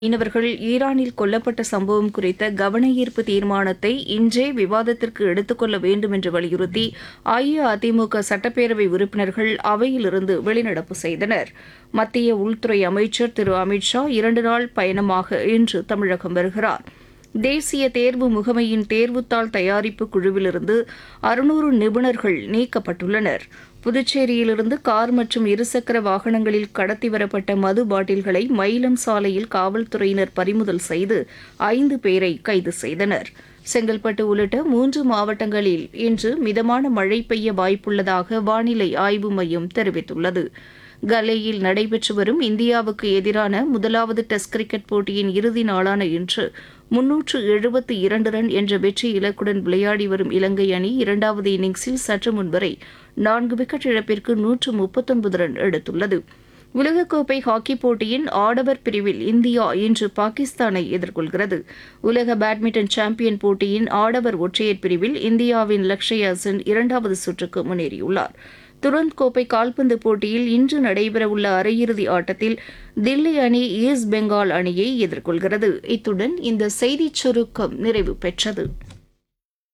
மீனவர்கள் ஈரானில் கொல்லப்பட்ட சம்பவம் குறித்த கவன ஈர்ப்பு தீர்மானத்தை இன்றே விவாதத்திற்கு எடுத்துக்கொள்ள வேண்டும் என்று வலியுறுத்தி அஇஅதிமுக சட்டப்பேரவை உறுப்பினர்கள் அவையிலிருந்து வெளிநடப்பு செய்தனர் மத்திய உள்துறை அமைச்சர் திரு அமித் ஷா இரண்டு நாள் பயணமாக இன்று தமிழகம் வருகிறார் தேசிய தேர்வு முகமையின் தேர்வுத்தாள் தயாரிப்பு குழுவிலிருந்து அறுநூறு நிபுணர்கள் நீக்கப்பட்டுள்ளனர் புதுச்சேரியிலிருந்து கார் மற்றும் இருசக்கர வாகனங்களில் கடத்தி வரப்பட்ட மது பாட்டில்களை மயிலம் சாலையில் காவல்துறையினர் பறிமுதல் செய்து ஐந்து பேரை கைது செய்தனர் செங்கல்பட்டு உள்ளிட்ட மூன்று மாவட்டங்களில் இன்று மிதமான மழை பெய்ய வாய்ப்புள்ளதாக வானிலை ஆய்வு மையம் தெரிவித்துள்ளது கலேயில் நடைபெற்று வரும் இந்தியாவுக்கு எதிரான முதலாவது டெஸ்ட் கிரிக்கெட் போட்டியின் இறுதி நாளான இன்று முன்னூற்று எழுபத்தி இரண்டு ரன் என்ற வெற்றி இலக்குடன் விளையாடி வரும் இலங்கை அணி இரண்டாவது இன்னிங்ஸில் சற்று முன்வரை நான்கு விக்கெட் இழப்பிற்கு நூற்று முப்பத்தொன்பது ரன் எடுத்துள்ளது உலகக்கோப்பை ஹாக்கி போட்டியின் ஆடவர் பிரிவில் இந்தியா இன்று பாகிஸ்தானை எதிர்கொள்கிறது உலக பேட்மிண்டன் சாம்பியன் போட்டியின் ஆடவர் ஒற்றையர் பிரிவில் இந்தியாவின் லக்ஷயா சென் இரண்டாவது சுற்றுக்கு முன்னேறியுள்ளார் துரந்த் கோப்பை கால்பந்து போட்டியில் இன்று நடைபெறவுள்ள அரையிறுதி ஆட்டத்தில் தில்லி அணி ஈஸ்ட் பெங்கால் அணியை எதிர்கொள்கிறது இத்துடன் இந்த செய்திச் சுருக்கம் நிறைவு பெற்றது